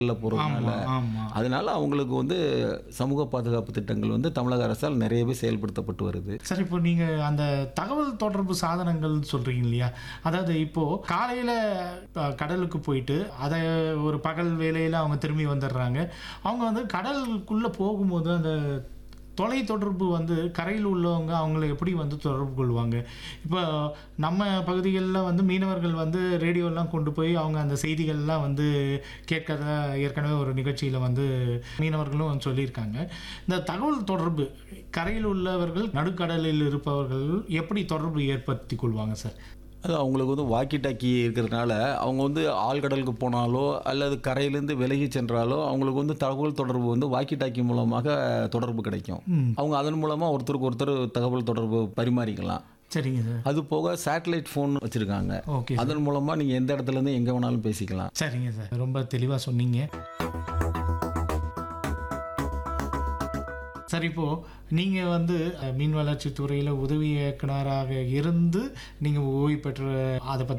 போகிறதுனால ஆமா ஆமா அதனால அவங்களுக்கு வந்து சமூக பாதுகாப்பு திட்டங்கள் வந்து தமிழக அரசால் நிறையவே செயல்படுத்தப்பட்டு வருது சார் இப்போ நீங்க அந்த தகவல் தொடர்பு சாதனங்கள் சொல்றீங்க இல்லையா அதாவது இப்போ காலையில அஹ், கடலுக்கு போயிட்டு அதை ஒரு பகல் வேலையில அவங்க திரும்பி வந்துடுறாங்க அவங்க வந்து கடலுக்குள்ள போகும்போது அந்த தொலை தொடர்பு வந்து கரையில் உள்ளவங்க அவங்கள எப்படி வந்து தொடர்பு கொள்வாங்க இப்போ நம்ம பகுதிகளில் வந்து மீனவர்கள் வந்து ரேடியோலாம் கொண்டு போய் அவங்க அந்த செய்திகள்லாம் வந்து கேட்கறதா ஏற்கனவே ஒரு நிகழ்ச்சியில் வந்து மீனவர்களும் வந்து சொல்லியிருக்காங்க இந்த தகவல் தொடர்பு கரையில் உள்ளவர்கள் நடுக்கடலில் இருப்பவர்கள் எப்படி தொடர்பு ஏற்படுத்தி கொள்வாங்க சார் அது அவங்களுக்கு வந்து வாக்கி டாக்கி இருக்கிறதுனால அவங்க வந்து ஆழ்கடலுக்கு போனாலோ அல்லது கரையிலேருந்து விலகி சென்றாலோ அவங்களுக்கு வந்து தகவல் தொடர்பு வந்து வாக்கி டாக்கி மூலமாக தொடர்பு கிடைக்கும் ம் அவங்க அதன் மூலமாக ஒருத்தருக்கு ஒருத்தர் தகவல் தொடர்பு பரிமாறிக்கலாம் சரிங்க சார் அது போக சேட்டலைட் ஃபோன் வச்சுருக்காங்க ஓகே அதன் மூலமாக நீங்கள் எந்த இடத்துலேருந்து எங்கே வேணாலும் பேசிக்கலாம் சரிங்க சார் ரொம்ப தெளிவாக சொன்னீங்க சார் இப்போ நீங்கள் வந்து அஹ், மீன் வளர்ச்சி துறையில் உதவி இயக்குனராக இருந்து நீங்கள் ஓய்வு பெற்ற அதை பற்றி